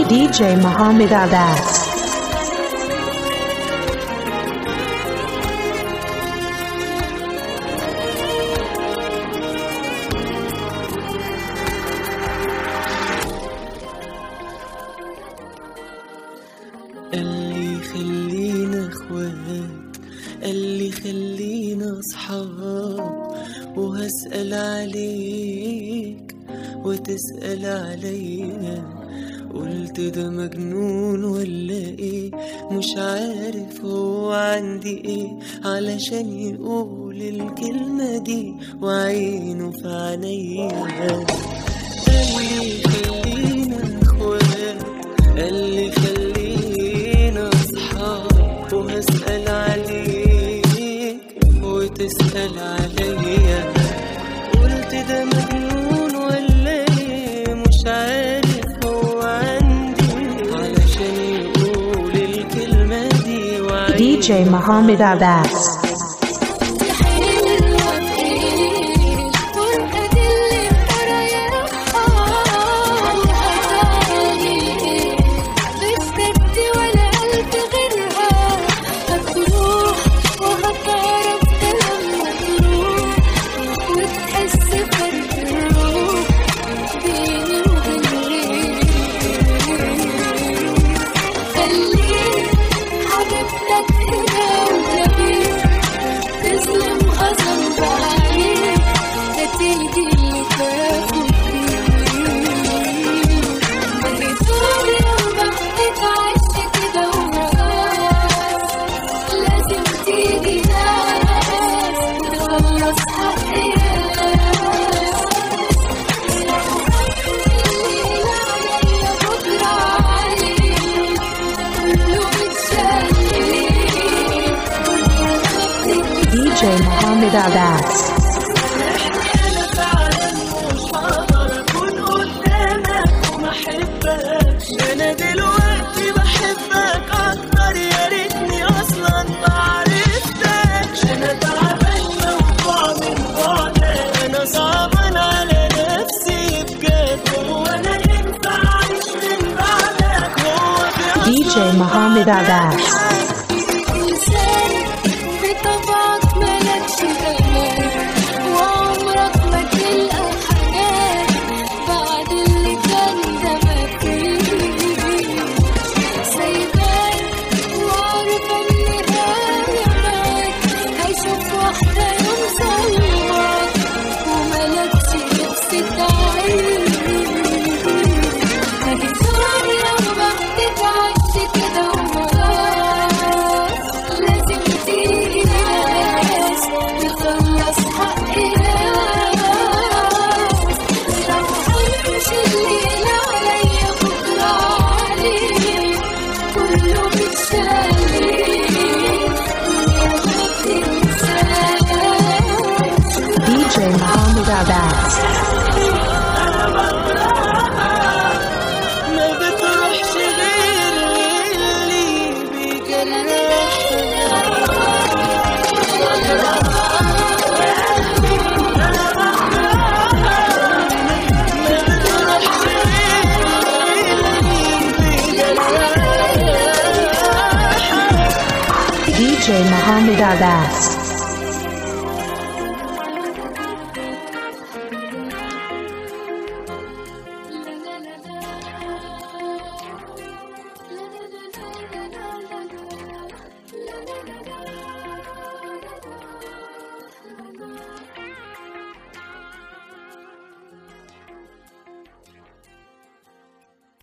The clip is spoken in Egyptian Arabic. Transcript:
DJ Muhammad Abbas. اللي خلينا اخوات اللي خلينا اصحاب وهسأل عليك وتسأل عليا قلت ده مجنون ولا ايه مش عارف هو عندي ايه علشان يقول الكلمة دي وعينه في عينيا اللي خلينا اخوات اللي خلينا اصحاب وهسأل عليك وتسأل عليا قلت ده مجنون ولا ايه مش عارف هو عندي علشان يقول الكلمة دي وعينه DJ Muhammad Abbas. حبيبتك هنا وجميل تسلم قسم بعينيك هتيجي اللي تاخد فيه طول يومك تتعشى كده وخلاص لازم تيجي ناس تخلص حق ناس الليلة عليا بكرة عليك كله متشلي DJ Muhammad Abbas. انا فعلا مش هقدر اكون قدامك وما احبكش انا دلوقتي بحبك اكتر يا ريتني اصلا ما عرفتكش انا تعبان موجوع من بعدك انا صعبان على نفسي بجد هو انا ينفع اعيش من بعدك هو في DJ Muhammad Abbas. إنسان بطبعك ملكش أمان وعمرك ما تلقى حنان بعد اللي كان دمك فيه سايباك وعارفة النهاية معاك هيشوف واحدة يوم زيك وملكش نفس تعيش هذه ثانية وما تتعش كده وخلاص لازم تيجي ناس تخلص حق ناس لو هيمشي الليل عليا بكرة عليك كله متشالي دنيا ما بتنساش DJ Muhammad Abbas. ما بتروحش غير اللي DJ Muhammad Abbas.